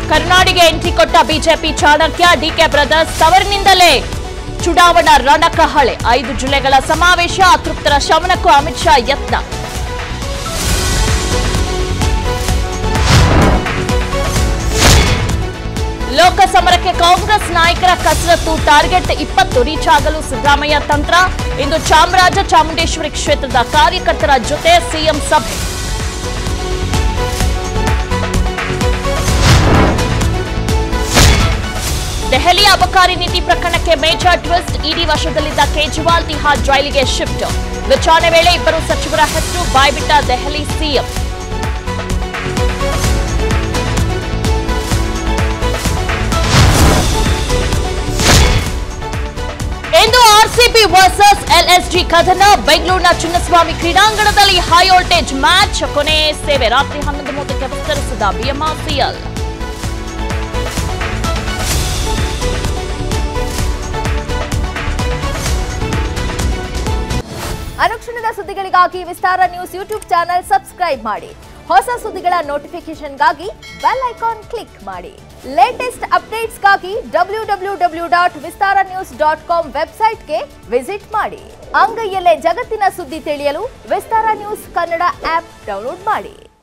ಕರುನಾಡಿಗೆ entry ಕೊಟ್ಟ BJP Chanakya DK brothers ತವರಿನಿಂದಲೇ ಚುನಾವಣಾ ರಣಕಹಳೆ ಐದು ಜಿಲ್ಲೆಗಳ ಸಮಾವೇಶ ಅತೃಪ್ತರ ಶಮನಕ್ಕೂ ಅಮಿತ್ ಶಾ ಯತ್ನ ಲೋಕಸಮರಕ್ಕೆ ಕಾಂಗ್ರೆಸ್ ನಾಯಕರ ಕಸರತ್ತು ಟಾರ್ಗೆಟ್ ಇಪ್ಪತ್ತು ರೀಚ್ ಆಗಲು ಸಿದ್ದರಾಮಯ್ಯ ತಂತ್ರ ಇಂದು ಚಾಮರಾಜ ಚಾಮುಂಡೇಶ್ವರಿ ಕ್ಷೇತ್ರದ ಕಾರ್ಯಕರ್ತರ ಜೊತೆ ಸಿಎಂ ಸಭೆ ದೆಹಲಿ ಅಬಕಾರಿ ನೀತಿ ಪ್ರಕರಣಕ್ಕೆ ಮೇಜರ್ ಟ್ವಿಸ್ಟ್ ಇಡಿ ವಶದಲ್ಲಿದ್ದ ಕೇಜ್ರಿವಾಲ್ ತಿಹಾರ್ ಜೈಲಿಗೆ ಶಿಫ್ಟ್ ವಿಚಾರಣೆ ವೇಳೆ ಇಬ್ಬರು ಸಚಿವರ ಹೆಸರು ಬಾಯ್ಬಿಟ್ಟ ದೆಹಲಿ ಸಿಎಂ ಇಂದು ಆರ್ಸಿಬಿ ವರ್ಸಸ್ ಎಲ್ಎಸ್ಜಿ ಕದನ ಬೆಂಗಳೂರಿನ ಚಿನ್ನಸ್ವಾಮಿ ಕ್ರೀಡಾಂಗಣದಲ್ಲಿ ಹೈ ವೋಲ್ಟೇಜ್ ಮ್ಯಾಚ್ ಕೊನೆ ಸೇವೆ ರಾತ್ರಿ ಹನ್ನೊಂದು ಮೂವತ್ತಕ್ಕೆ ವಿಸ್ತರಿಸಿದ ಬಿಎಂಆರ್ಸಿಎಲ್ ಅನುಕ್ಷಣದ ಸುದ್ದಿಗಳಿಗಾಗಿ Vistara news YouTube channel subscribe ಮಾಡಿ ಹೊಸ ಸುದ್ದಿಗಳ ನೋಟಿಫಿಕೇಶನ್ಗಾಗಿ ಬೆಲ್ ಐಕಾನ್ ಕ್ಲಿಕ್ ಮಾಡಿ ಲೇಟೆಸ್ಟ್ ಅಪ್ಡೇಟ್ಸ್ಗಾಗಿ W W W dot Vistara news dot com ವೆಬ್ಸೈಟ್ಗೆ ವಿಸಿಟ್ ಮಾಡಿ ಅಂಗೈಯಲ್ಲೇ ಜಗತ್ತಿನ ಸುದ್ದಿ ತಿಳಿಯಲು Vistara news Kannada app download ಮಾಡಿ